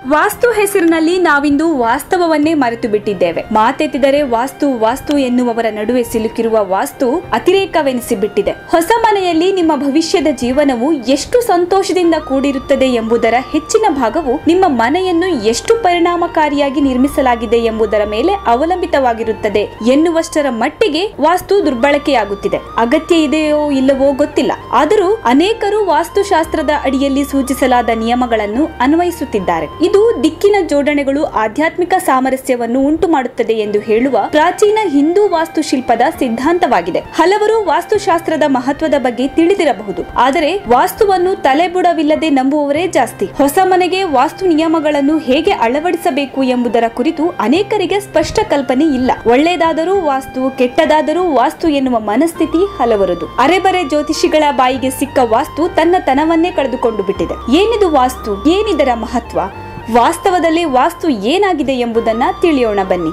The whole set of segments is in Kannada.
ವಾಸ್ತು ಹೆಸರಿನಲ್ಲಿ ನಾವಿಂದು ವಾಸ್ತವವನ್ನೇ ಮರೆತು ಬಿಟ್ಟಿದ್ದೇವೆ ಮಾತೆತ್ತಿದರೆ ವಾಸ್ತು ವಾಸ್ತು ಎನ್ನುವವರ ನಡುವೆ ಸಿಲುಕಿರುವ ವಾಸ್ತು ಅತಿರೇಕವೆನಿಸಿಬಿಟ್ಟಿದೆ ಹೊಸ ಮನೆಯಲ್ಲಿ ನಿಮ್ಮ ಭವಿಷ್ಯದ ಜೀವನವು ಎಷ್ಟು ಸಂತೋಷದಿಂದ ಕೂಡಿರುತ್ತದೆ ಎಂಬುದರ ಹೆಚ್ಚಿನ ಭಾಗವು ನಿಮ್ಮ ಮನೆಯನ್ನು ಎಷ್ಟು ಪರಿಣಾಮಕಾರಿಯಾಗಿ ನಿರ್ಮಿಸಲಾಗಿದೆ ಎಂಬುದರ ಮೇಲೆ ಅವಲಂಬಿತವಾಗಿರುತ್ತದೆ ಎನ್ನುವಷ್ಟರ ಮಟ್ಟಿಗೆ ವಾಸ್ತು ದುರ್ಬಳಕೆಯಾಗುತ್ತಿದೆ ಅಗತ್ಯ ಇದೆಯೋ ಇಲ್ಲವೋ ಗೊತ್ತಿಲ್ಲ ಆದರೂ ಅನೇಕರು ವಾಸ್ತುಶಾಸ್ತ್ರದ ಅಡಿಯಲ್ಲಿ ಸೂಚಿಸಲಾದ ನಿಯಮಗಳನ್ನು ಅನ್ವಯಿಸುತ್ತಿದ್ದಾರೆ ಇದು ದಿಕ್ಕಿನ ಜೋಡಣೆಗಳು ಆಧ್ಯಾತ್ಮಿಕ ಸಾಮರಸ್ಯವನ್ನು ಉಂಟು ಮಾಡುತ್ತದೆ ಎಂದು ಹೇಳುವ ಪ್ರಾಚೀನ ಹಿಂದೂ ವಾಸ್ತುಶಿಲ್ಪದ ಸಿದ್ಧಾಂತವಾಗಿದೆ ಹಲವರು ವಾಸ್ತುಶಾಸ್ತ್ರದ ಮಹತ್ವದ ಬಗ್ಗೆ ತಿಳಿದಿರಬಹುದು ಆದರೆ ವಾಸ್ತುವನ್ನು ತಲೆಬುಡವಿಲ್ಲದೆ ನಂಬುವವರೇ ಜಾಸ್ತಿ ಹೊಸ ಮನೆಗೆ ವಾಸ್ತು ನಿಯಮಗಳನ್ನು ಹೇಗೆ ಅಳವಡಿಸಬೇಕು ಎಂಬುದರ ಕುರಿತು ಅನೇಕರಿಗೆ ಸ್ಪಷ್ಟ ಕಲ್ಪನೆ ಇಲ್ಲ ಒಳ್ಳೆಯದಾದರೂ ವಾಸ್ತು ಕೆಟ್ಟದಾದರೂ ವಾಸ್ತು ಎನ್ನುವ ಮನಸ್ಥಿತಿ ಹಲವರದು ಅರೆಬರೆ ಜ್ಯೋತಿಷಿಗಳ ಬಾಯಿಗೆ ಸಿಕ್ಕ ವಾಸ್ತು ತನ್ನ ತನವನ್ನೇ ಕಳೆದುಕೊಂಡು ಬಿಟ್ಟಿದೆ ಏನಿದು ವಾಸ್ತು ಏನಿದರ ಮಹತ್ವ ವಾಸ್ತವದಲ್ಲಿ ವಾಸ್ತು ಏನಾಗಿದೆ ಎಂಬುದನ್ನ ತಿಳಿಯೋಣ ಬನ್ನಿ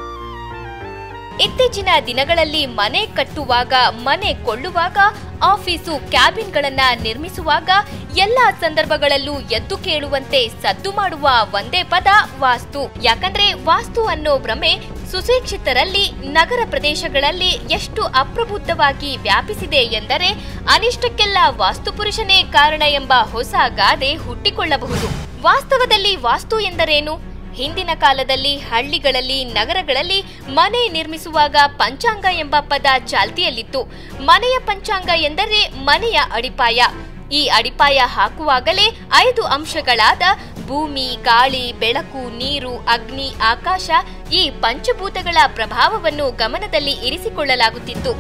ಇತ್ತೀಚಿನ ದಿನಗಳಲ್ಲಿ ಮನೆ ಕಟ್ಟುವಾಗ ಮನೆ ಕೊಳ್ಳುವಾಗ ಆಫೀಸು ಕ್ಯಾಬಿನ್ಗಳನ್ನ ನಿರ್ಮಿಸುವಾಗ ಎಲ್ಲ ಸಂದರ್ಭಗಳಲ್ಲೂ ಎದ್ದು ಕೇಳುವಂತೆ ಸದ್ದು ಮಾಡುವ ಒಂದೇ ಪದ ವಾಸ್ತು ಯಾಕಂದ್ರೆ ವಾಸ್ತು ಅನ್ನೋ ಭ್ರಮೆ ಸುಶಿಕ್ಷಿತರಲ್ಲಿ ನಗರ ಪ್ರದೇಶಗಳಲ್ಲಿ ಎಷ್ಟು ಅಪ್ರಬುದ್ಧವಾಗಿ ವ್ಯಾಪಿಸಿದೆ ಎಂದರೆ ಅನಿಷ್ಟಕ್ಕೆಲ್ಲ ವಾಸ್ತುಪುರುಷನೇ ಕಾರಣ ಎಂಬ ಹೊಸ ಗಾದೆ ಹುಟ್ಟಿಕೊಳ್ಳಬಹುದು ವಾಸ್ತವದಲ್ಲಿ ವಾಸ್ತು ಎಂದರೇನು ಹಿಂದಿನ ಕಾಲದಲ್ಲಿ ಹಳ್ಳಿಗಳಲ್ಲಿ ನಗರಗಳಲ್ಲಿ ಮನೆ ನಿರ್ಮಿಸುವಾಗ ಪಂಚಾಂಗ ಎಂಬ ಪದ ಚಾಲ್ತಿಯಲ್ಲಿತ್ತು ಮನೆಯ ಪಂಚಾಂಗ ಎಂದರೆ ಮನೆಯ ಅಡಿಪಾಯ ಈ ಅಡಿಪಾಯ ಹಾಕುವಾಗಲೇ ಐದು ಅಂಶಗಳಾದ ಭೂಮಿ ಗಾಳಿ ಬೆಳಕು ನೀರು ಅಗ್ನಿ ಆಕಾಶ ಈ ಪಂಚಭೂತಗಳ ಪ್ರಭಾವವನ್ನು ಗಮನದಲ್ಲಿ ಇರಿಸಿಕೊಳ್ಳಲಾಗುತ್ತಿತ್ತು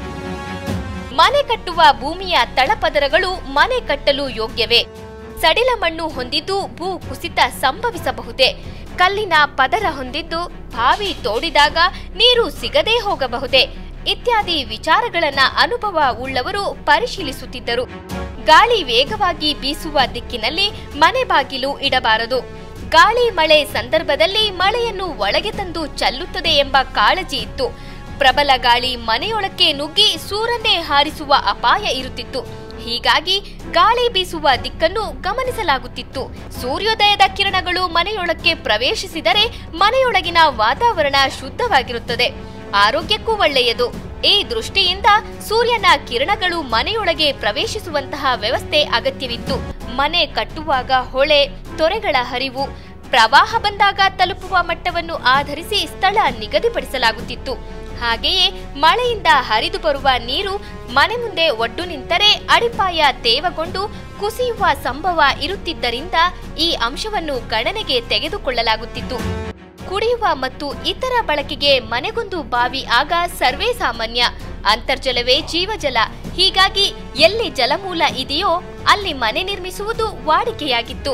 ಮನೆ ಕಟ್ಟುವ ಭೂಮಿಯ ತಳಪದರಗಳು ಮನೆ ಕಟ್ಟಲು ಯೋಗ್ಯವೇ ಸಡಿಲ ಮಣ್ಣು ಹೊಂದಿದ್ದು ಭೂ ಕುಸಿತ ಸಂಭವಿಸಬಹುದೇ ಕಲ್ಲಿನ ಪದರ ಹೊಂದಿದ್ದು ಬಾವಿ ತೋಡಿದಾಗ ನೀರು ಸಿಗದೇ ಹೋಗಬಹುದೇ ಇತ್ಯಾದಿ ವಿಚಾರಗಳನ್ನ ಅನುಭವ ಉಳ್ಳವರು ಪರಿಶೀಲಿಸುತ್ತಿದ್ದರು ಗಾಳಿ ವೇಗವಾಗಿ ಬೀಸುವ ದಿಕ್ಕಿನಲ್ಲಿ ಮನೆ ಬಾಗಿಲು ಇಡಬಾರದು ಗಾಳಿ ಮಳೆ ಸಂದರ್ಭದಲ್ಲಿ ಮಳೆಯನ್ನು ಒಳಗೆ ತಂದು ಚಲ್ಲುತ್ತದೆ ಎಂಬ ಕಾಳಜಿ ಇತ್ತು ಪ್ರಬಲ ಗಾಳಿ ಮನೆಯೊಳಕ್ಕೆ ನುಗ್ಗಿ ಸೂರನ್ನೇ ಹಾರಿಸುವ ಅಪಾಯ ಇರುತ್ತಿತ್ತು ಹೀಗಾಗಿ ಗಾಳಿ ಬೀಸುವ ದಿಕ್ಕನ್ನು ಗಮನಿಸಲಾಗುತ್ತಿತ್ತು ಸೂರ್ಯೋದಯದ ಕಿರಣಗಳು ಮನೆಯೊಳಕ್ಕೆ ಪ್ರವೇಶಿಸಿದರೆ ಮನೆಯೊಳಗಿನ ವಾತಾವರಣ ಶುದ್ಧವಾಗಿರುತ್ತದೆ ಆರೋಗ್ಯಕ್ಕೂ ಒಳ್ಳೆಯದು ಈ ದೃಷ್ಟಿಯಿಂದ ಸೂರ್ಯನ ಕಿರಣಗಳು ಮನೆಯೊಳಗೆ ಪ್ರವೇಶಿಸುವಂತಹ ವ್ಯವಸ್ಥೆ ಅಗತ್ಯವಿತ್ತು ಮನೆ ಕಟ್ಟುವಾಗ ಹೊಳೆ ತೊರೆಗಳ ಹರಿವು ಪ್ರವಾಹ ಬಂದಾಗ ತಲುಪುವ ಮಟ್ಟವನ್ನು ಆಧರಿಸಿ ಸ್ಥಳ ನಿಗದಿಪಡಿಸಲಾಗುತ್ತಿತ್ತು ಹಾಗೆಯೇ ಮಳೆಯಿಂದ ಹರಿದು ಬರುವ ನೀರು ಮನೆ ಮುಂದೆ ಒಡ್ಡು ನಿಂತರೆ ಅಡಿಪಾಯ ತೇವಗೊಂಡು ಕುಸಿಯುವ ಸಂಭವ ಇರುತ್ತಿದ್ದರಿಂದ ಈ ಅಂಶವನ್ನು ಗಣನೆಗೆ ತೆಗೆದುಕೊಳ್ಳಲಾಗುತ್ತಿತ್ತು ಕುಡಿಯುವ ಮತ್ತು ಇತರ ಬಳಕೆಗೆ ಮನೆಗೊಂದು ಬಾವಿ ಆಗ ಸರ್ವೇ ಸಾಮಾನ್ಯ ಅಂತರ್ಜಲವೇ ಜೀವಜಲ ಹೀಗಾಗಿ ಎಲ್ಲಿ ಜಲಮೂಲ ಇದೆಯೋ ಅಲ್ಲಿ ಮನೆ ನಿರ್ಮಿಸುವುದು ವಾಡಿಕೆಯಾಗಿತ್ತು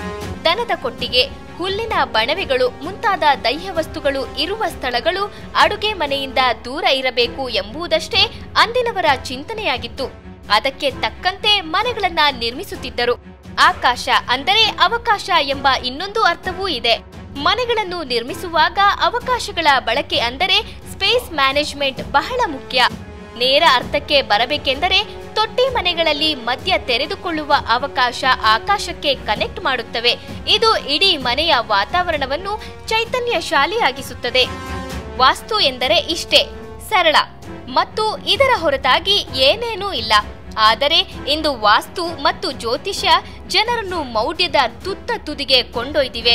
ದನದ ಕೊಟ್ಟಿಗೆ ಹುಲ್ಲಿನ ಬಣವೆಗಳು ಮುಂತಾದ ದೈಹ ವಸ್ತುಗಳು ಇರುವ ಸ್ಥಳಗಳು ಅಡುಗೆ ಮನೆಯಿಂದ ದೂರ ಇರಬೇಕು ಎಂಬುದಷ್ಟೇ ಅಂದಿನವರ ಚಿಂತನೆಯಾಗಿತ್ತು ಅದಕ್ಕೆ ತಕ್ಕಂತೆ ಮನೆಗಳನ್ನ ನಿರ್ಮಿಸುತ್ತಿದ್ದರು ಆಕಾಶ ಅಂದರೆ ಅವಕಾಶ ಎಂಬ ಇನ್ನೊಂದು ಅರ್ಥವೂ ಇದೆ ಮನೆಗಳನ್ನು ನಿರ್ಮಿಸುವಾಗ ಅವಕಾಶಗಳ ಬಳಕೆ ಅಂದರೆ ಸ್ಪೇಸ್ ಮ್ಯಾನೇಜ್ಮೆಂಟ್ ಬಹಳ ಮುಖ್ಯ ನೇರ ಅರ್ಥಕ್ಕೆ ಬರಬೇಕೆಂದರೆ ತೊಟ್ಟಿ ಮನೆಗಳಲ್ಲಿ ಮಧ್ಯ ತೆರೆದುಕೊಳ್ಳುವ ಅವಕಾಶ ಆಕಾಶಕ್ಕೆ ಕನೆಕ್ಟ್ ಮಾಡುತ್ತವೆ ಇದು ಇಡೀ ಮನೆಯ ವಾತಾವರಣವನ್ನು ಚೈತನ್ಯಶಾಲಿಯಾಗಿಸುತ್ತದೆ ವಾಸ್ತು ಎಂದರೆ ಇಷ್ಟೇ ಸರಳ ಮತ್ತು ಇದರ ಹೊರತಾಗಿ ಏನೇನೂ ಇಲ್ಲ ಆದರೆ ಇಂದು ವಾಸ್ತು ಮತ್ತು ಜ್ಯೋತಿಷ್ಯ ಜನರನ್ನು ಮೌಢ್ಯದ ತುತ್ತ ತುದಿಗೆ ಕೊಂಡೊಯ್ದಿವೆ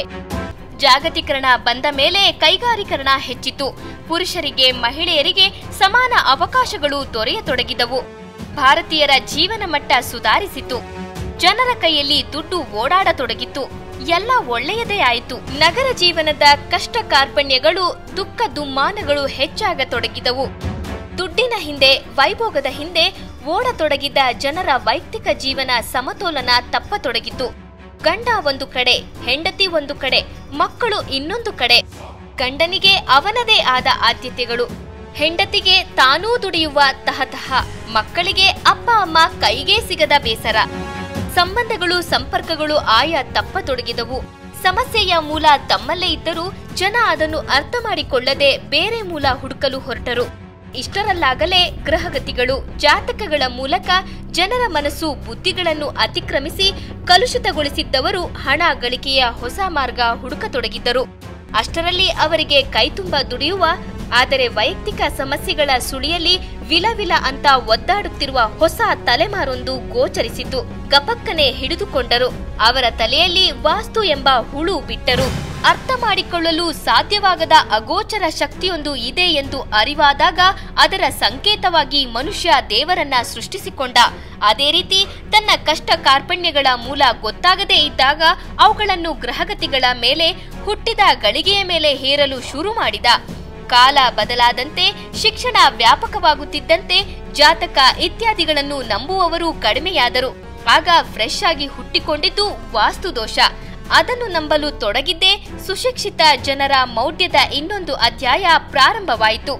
ಜಾಗತೀಕರಣ ಬಂದ ಮೇಲೆ ಕೈಗಾರೀಕರಣ ಹೆಚ್ಚಿತು ಪುರುಷರಿಗೆ ಮಹಿಳೆಯರಿಗೆ ಸಮಾನ ಅವಕಾಶಗಳು ದೊರೆಯತೊಡಗಿದವು ಭಾರತೀಯರ ಜೀವನ ಮಟ್ಟ ಸುಧಾರಿಸಿತು ಜನರ ಕೈಯಲ್ಲಿ ದುಡ್ಡು ಓಡಾಡತೊಡಗಿತ್ತು ಎಲ್ಲ ಒಳ್ಳೆಯದೇ ಆಯಿತು ನಗರ ಜೀವನದ ಕಷ್ಟ ಕಾರ್ಪಣ್ಯಗಳು ದುಃಖ ದುಮ್ಮಾನಗಳು ಹೆಚ್ಚಾಗತೊಡಗಿದವು ದುಡ್ಡಿನ ಹಿಂದೆ ವೈಭೋಗದ ಹಿಂದೆ ಓಡತೊಡಗಿದ್ದ ಜನರ ವೈಯಕ್ತಿಕ ಜೀವನ ಸಮತೋಲನ ತಪ್ಪತೊಡಗಿತು ಗಂಡ ಒಂದು ಕಡೆ ಹೆಂಡತಿ ಒಂದು ಕಡೆ ಮಕ್ಕಳು ಇನ್ನೊಂದು ಕಡೆ ಗಂಡನಿಗೆ ಅವನದೇ ಆದ ಆದ್ಯತೆಗಳು ಹೆಂಡತಿಗೆ ತಾನೂ ದುಡಿಯುವ ತಹತಹ ಮಕ್ಕಳಿಗೆ ಅಪ್ಪ ಅಮ್ಮ ಕೈಗೆ ಸಿಗದ ಬೇಸರ ಸಂಬಂಧಗಳು ಸಂಪರ್ಕಗಳು ಆಯ ತಪ್ಪತೊಡಗಿದವು ಸಮಸ್ಯೆಯ ಮೂಲ ತಮ್ಮಲ್ಲೇ ಇದ್ದರೂ ಜನ ಅದನ್ನು ಅರ್ಥ ಮಾಡಿಕೊಳ್ಳದೆ ಬೇರೆ ಮೂಲ ಹುಡುಕಲು ಹೊರಟರು ಇಷ್ಟರಲ್ಲಾಗಲೇ ಗ್ರಹಗತಿಗಳು ಜಾತಕಗಳ ಮೂಲಕ ಜನರ ಮನಸ್ಸು ಬುದ್ಧಿಗಳನ್ನು ಅತಿಕ್ರಮಿಸಿ ಕಲುಷಿತಗೊಳಿಸಿದ್ದವರು ಹಣ ಗಳಿಕೆಯ ಹೊಸ ಮಾರ್ಗ ಹುಡುಕತೊಡಗಿದ್ದರು ಅಷ್ಟರಲ್ಲಿ ಅವರಿಗೆ ಕೈತುಂಬ ದುಡಿಯುವ ಆದರೆ ವೈಯಕ್ತಿಕ ಸಮಸ್ಯೆಗಳ ಸುಳಿಯಲ್ಲಿ ವಿಲವಿಲ ಅಂತ ಒದ್ದಾಡುತ್ತಿರುವ ಹೊಸ ತಲೆಮಾರೊಂದು ಗೋಚರಿಸಿತು ಗಪಕ್ಕನೆ ಹಿಡಿದುಕೊಂಡರು ಅವರ ತಲೆಯಲ್ಲಿ ವಾಸ್ತು ಎಂಬ ಹುಳು ಬಿಟ್ಟರು ಅರ್ಥ ಮಾಡಿಕೊಳ್ಳಲು ಸಾಧ್ಯವಾಗದ ಅಗೋಚರ ಶಕ್ತಿಯೊಂದು ಇದೆ ಎಂದು ಅರಿವಾದಾಗ ಅದರ ಸಂಕೇತವಾಗಿ ಮನುಷ್ಯ ದೇವರನ್ನ ಸೃಷ್ಟಿಸಿಕೊಂಡ ಅದೇ ರೀತಿ ತನ್ನ ಕಷ್ಟ ಕಾರ್ಪಣ್ಯಗಳ ಮೂಲ ಗೊತ್ತಾಗದೇ ಇದ್ದಾಗ ಅವುಗಳನ್ನು ಗ್ರಹಗತಿಗಳ ಮೇಲೆ ಹುಟ್ಟಿದ ಗಳಿಗೆಯ ಮೇಲೆ ಹೇರಲು ಶುರು ಮಾಡಿದ ಕಾಲ ಬದಲಾದಂತೆ ಶಿಕ್ಷಣ ವ್ಯಾಪಕವಾಗುತ್ತಿದ್ದಂತೆ ಜಾತಕ ಇತ್ಯಾದಿಗಳನ್ನು ನಂಬುವವರು ಕಡಿಮೆಯಾದರು ಆಗ ಫ್ರೆಶ್ ಆಗಿ ಹುಟ್ಟಿಕೊಂಡಿದ್ದು ವಾಸ್ತುದೋಷ ಅದನ್ನು ನಂಬಲು ತೊಡಗಿದ್ದೇ ಸುಶಿಕ್ಷಿತ ಜನರ ಮೌಢ್ಯದ ಇನ್ನೊಂದು ಅಧ್ಯಾಯ ಪ್ರಾರಂಭವಾಯಿತು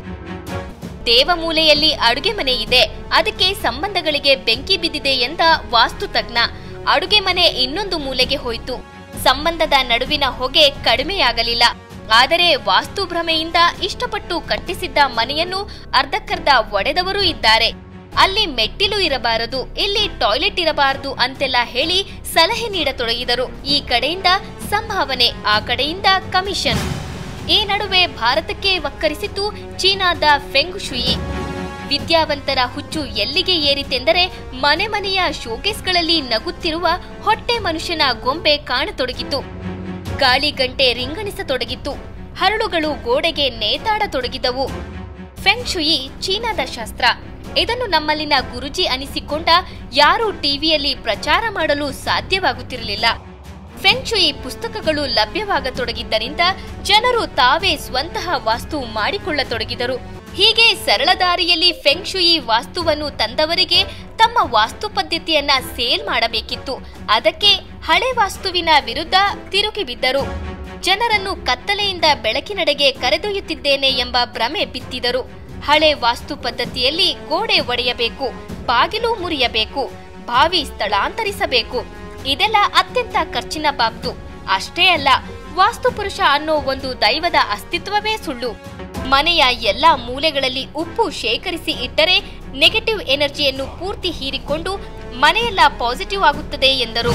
ದೇವಮೂಲೆಯಲ್ಲಿ ಅಡುಗೆ ಮನೆ ಇದೆ ಅದಕ್ಕೆ ಸಂಬಂಧಗಳಿಗೆ ಬೆಂಕಿ ಬಿದ್ದಿದೆ ಎಂದ ವಾಸ್ತು ತಜ್ಞ ಅಡುಗೆ ಮನೆ ಇನ್ನೊಂದು ಮೂಲೆಗೆ ಹೋಯಿತು ಸಂಬಂಧದ ನಡುವಿನ ಹೊಗೆ ಕಡಿಮೆಯಾಗಲಿಲ್ಲ ಆದರೆ ವಾಸ್ತು ಭ್ರಮೆಯಿಂದ ಇಷ್ಟಪಟ್ಟು ಕಟ್ಟಿಸಿದ್ದ ಮನೆಯನ್ನು ಅರ್ಧಕ್ಕರ್ಧ ಒಡೆದವರೂ ಇದ್ದಾರೆ ಅಲ್ಲಿ ಮೆಟ್ಟಿಲು ಇರಬಾರದು ಇಲ್ಲಿ ಟಾಯ್ಲೆಟ್ ಇರಬಾರದು ಅಂತೆಲ್ಲ ಹೇಳಿ ಸಲಹೆ ನೀಡತೊಡಗಿದರು ಈ ಕಡೆಯಿಂದ ಸಂಭಾವನೆ ಆ ಕಡೆಯಿಂದ ಕಮಿಷನ್ ಈ ನಡುವೆ ಭಾರತಕ್ಕೆ ವಕ್ಕರಿಸಿತು ಚೀನಾದ ಫೆಂಗ್ ಶುಯಿ ವಿದ್ಯಾವಂತರ ಹುಚ್ಚು ಎಲ್ಲಿಗೆ ಏರಿತೆಂದರೆ ಮನೆ ಮನೆಯ ಶೋಕೇಸ್ಗಳಲ್ಲಿ ನಗುತ್ತಿರುವ ಹೊಟ್ಟೆ ಮನುಷ್ಯನ ಗೊಂಬೆ ಕಾಣತೊಡಗಿತು ಗಾಳಿ ಗಂಟೆ ರಿಂಗಣಿಸತೊಡಗಿತ್ತು ಹರಳುಗಳು ಗೋಡೆಗೆ ನೇತಾಡತೊಡಗಿದವು ಫೆಂಗ್ ಶುಯಿ ಚೀನಾದ ಶಾಸ್ತ್ರ ಇದನ್ನು ನಮ್ಮಲ್ಲಿನ ಗುರುಜಿ ಅನಿಸಿಕೊಂಡ ಯಾರೂ ಟಿವಿಯಲ್ಲಿ ಪ್ರಚಾರ ಮಾಡಲು ಸಾಧ್ಯವಾಗುತ್ತಿರಲಿಲ್ಲ ಫೆಂಗ್ಶುಯಿ ಪುಸ್ತಕಗಳು ಲಭ್ಯವಾಗತೊಡಗಿದ್ದರಿಂದ ಜನರು ತಾವೇ ಸ್ವಂತಹ ವಾಸ್ತು ಮಾಡಿಕೊಳ್ಳತೊಡಗಿದರು ಹೀಗೆ ಸರಳ ದಾರಿಯಲ್ಲಿ ಫೆಂಗ್ಶುಯಿ ವಾಸ್ತುವನ್ನು ತಂದವರಿಗೆ ತಮ್ಮ ವಾಸ್ತು ಪದ್ಧತಿಯನ್ನ ಸೇಲ್ ಮಾಡಬೇಕಿತ್ತು ಅದಕ್ಕೆ ಹಳೆ ವಾಸ್ತುವಿನ ವಿರುದ್ಧ ತಿರುಗಿ ಬಿದ್ದರು ಜನರನ್ನು ಕತ್ತಲೆಯಿಂದ ಬೆಳಕಿನೆಡೆಗೆ ಕರೆದೊಯ್ಯುತ್ತಿದ್ದೇನೆ ಎಂಬ ಭ್ರಮೆ ಬಿತ್ತಿದರು ಹಳೆ ವಾಸ್ತು ಪದ್ಧತಿಯಲ್ಲಿ ಗೋಡೆ ಒಡೆಯಬೇಕು ಬಾಗಿಲು ಮುರಿಯಬೇಕು ಬಾವಿ ಸ್ಥಳಾಂತರಿಸಬೇಕು ಇದೆಲ್ಲ ಅತ್ಯಂತ ಖರ್ಚಿನ ಬಾಬ್ತು ಅಷ್ಟೇ ಅಲ್ಲ ವಾಸ್ತುಪುರುಷ ಅನ್ನೋ ಒಂದು ದೈವದ ಅಸ್ತಿತ್ವವೇ ಸುಳ್ಳು ಮನೆಯ ಎಲ್ಲಾ ಮೂಲೆಗಳಲ್ಲಿ ಉಪ್ಪು ಶೇಖರಿಸಿ ಇಟ್ಟರೆ ನೆಗೆಟಿವ್ ಎನರ್ಜಿಯನ್ನು ಪೂರ್ತಿ ಹೀರಿಕೊಂಡು ಮನೆಯೆಲ್ಲ ಪಾಸಿಟಿವ್ ಆಗುತ್ತದೆ ಎಂದರು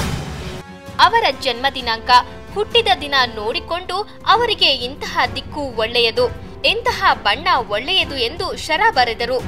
ಅವರ ಜನ್ಮ ದಿನಾಂಕ ಹುಟ್ಟಿದ ದಿನ ನೋಡಿಕೊಂಡು ಅವರಿಗೆ ಇಂತಹ ದಿಕ್ಕು ಒಳ್ಳೆಯದು ಇಂತಹ ಬಣ್ಣ ಒಳ್ಳೆಯದು ಎಂದು ಶರ ಬರೆದರು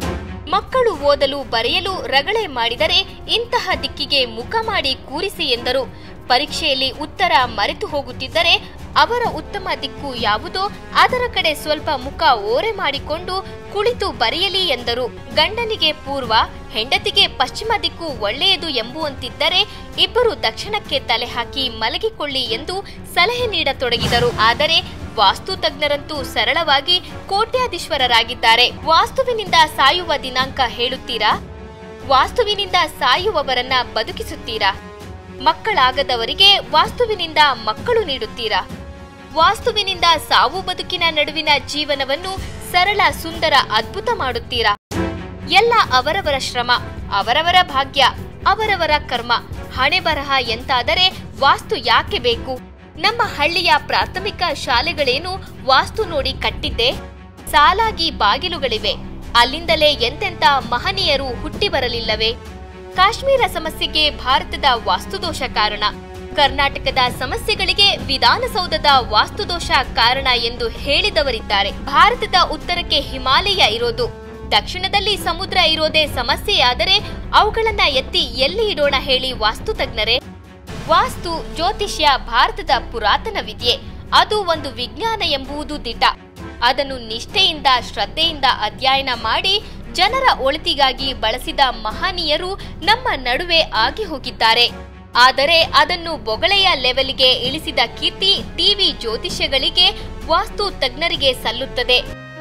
ಮಕ್ಕಳು ಓದಲು ಬರೆಯಲು ರಗಳೆ ಮಾಡಿದರೆ ಇಂತಹ ದಿಕ್ಕಿಗೆ ಮುಖ ಮಾಡಿ ಕೂರಿಸಿ ಎಂದರು ಪರೀಕ್ಷೆಯಲ್ಲಿ ಉತ್ತರ ಮರೆತು ಹೋಗುತ್ತಿದ್ದರೆ ಅವರ ಉತ್ತಮ ದಿಕ್ಕು ಯಾವುದೋ ಅದರ ಕಡೆ ಸ್ವಲ್ಪ ಮುಖ ಓರೆ ಮಾಡಿಕೊಂಡು ಕುಳಿತು ಬರೆಯಲಿ ಎಂದರು ಗಂಡನಿಗೆ ಪೂರ್ವ ಹೆಂಡತಿಗೆ ಪಶ್ಚಿಮ ದಿಕ್ಕು ಒಳ್ಳೆಯದು ಎಂಬುವಂತಿದ್ದರೆ ಇಬ್ಬರು ದಕ್ಷಿಣಕ್ಕೆ ತಲೆ ಹಾಕಿ ಮಲಗಿಕೊಳ್ಳಿ ಎಂದು ಸಲಹೆ ನೀಡತೊಡಗಿದರು ಆದರೆ ವಾಸ್ತು ತಜ್ಞರಂತೂ ಸರಳವಾಗಿ ಕೋಟ್ಯಾಧೀಶ್ವರರಾಗಿದ್ದಾರೆ ವಾಸ್ತುವಿನಿಂದ ಸಾಯುವ ದಿನಾಂಕ ಹೇಳುತ್ತೀರಾ ವಾಸ್ತುವಿನಿಂದ ಸಾಯುವವರನ್ನ ಬದುಕಿಸುತ್ತೀರಾ ಮಕ್ಕಳಾಗದವರಿಗೆ ವಾಸ್ತುವಿನಿಂದ ಮಕ್ಕಳು ನೀಡುತ್ತೀರಾ ವಾಸ್ತುವಿನಿಂದ ಸಾವು ಬದುಕಿನ ನಡುವಿನ ಜೀವನವನ್ನು ಸರಳ ಸುಂದರ ಅದ್ಭುತ ಮಾಡುತ್ತೀರಾ ಎಲ್ಲ ಅವರವರ ಶ್ರಮ ಅವರವರ ಭಾಗ್ಯ ಅವರವರ ಕರ್ಮ ಹಣೆ ಬರಹ ಎಂತಾದರೆ ವಾಸ್ತು ಯಾಕೆ ಬೇಕು ನಮ್ಮ ಹಳ್ಳಿಯ ಪ್ರಾಥಮಿಕ ಶಾಲೆಗಳೇನು ವಾಸ್ತು ನೋಡಿ ಕಟ್ಟಿದ್ದೆ ಸಾಲಾಗಿ ಬಾಗಿಲುಗಳಿವೆ ಅಲ್ಲಿಂದಲೇ ಎಂತೆಂತ ಮಹನೀಯರು ಹುಟ್ಟಿ ಬರಲಿಲ್ಲವೇ ಕಾಶ್ಮೀರ ಸಮಸ್ಯೆಗೆ ಭಾರತದ ವಾಸ್ತುದೋಷ ಕಾರಣ ಕರ್ನಾಟಕದ ಸಮಸ್ಯೆಗಳಿಗೆ ವಿಧಾನಸೌಧದ ವಾಸ್ತುದೋಷ ಕಾರಣ ಎಂದು ಹೇಳಿದವರಿದ್ದಾರೆ ಭಾರತದ ಉತ್ತರಕ್ಕೆ ಹಿಮಾಲಯ ಇರೋದು ದಕ್ಷಿಣದಲ್ಲಿ ಸಮುದ್ರ ಇರೋದೇ ಸಮಸ್ಯೆಯಾದರೆ ಅವುಗಳನ್ನ ಎತ್ತಿ ಎಲ್ಲಿ ಇಡೋಣ ಹೇಳಿ ವಾಸ್ತು ತಜ್ಞರೇ ವಾಸ್ತು ಜ್ಯೋತಿಷ್ಯ ಭಾರತದ ಪುರಾತನ ವಿದ್ಯೆ ಅದು ಒಂದು ವಿಜ್ಞಾನ ಎಂಬುದು ದಿಟ ಅದನ್ನು ನಿಷ್ಠೆಯಿಂದ ಶ್ರದ್ಧೆಯಿಂದ ಅಧ್ಯಯನ ಮಾಡಿ ಜನರ ಒಳಿತಿಗಾಗಿ ಬಳಸಿದ ಮಹನೀಯರು ನಮ್ಮ ನಡುವೆ ಆಗಿ ಹೋಗಿದ್ದಾರೆ ಆದರೆ ಅದನ್ನು ಬೊಗಳೆಯ ಲೆವೆಲ್ಗೆ ಇಳಿಸಿದ ಕೀರ್ತಿ ಟಿವಿ ಜ್ಯೋತಿಷ್ಯಗಳಿಗೆ ವಾಸ್ತು ತಜ್ಞರಿಗೆ ಸಲ್ಲುತ್ತದೆ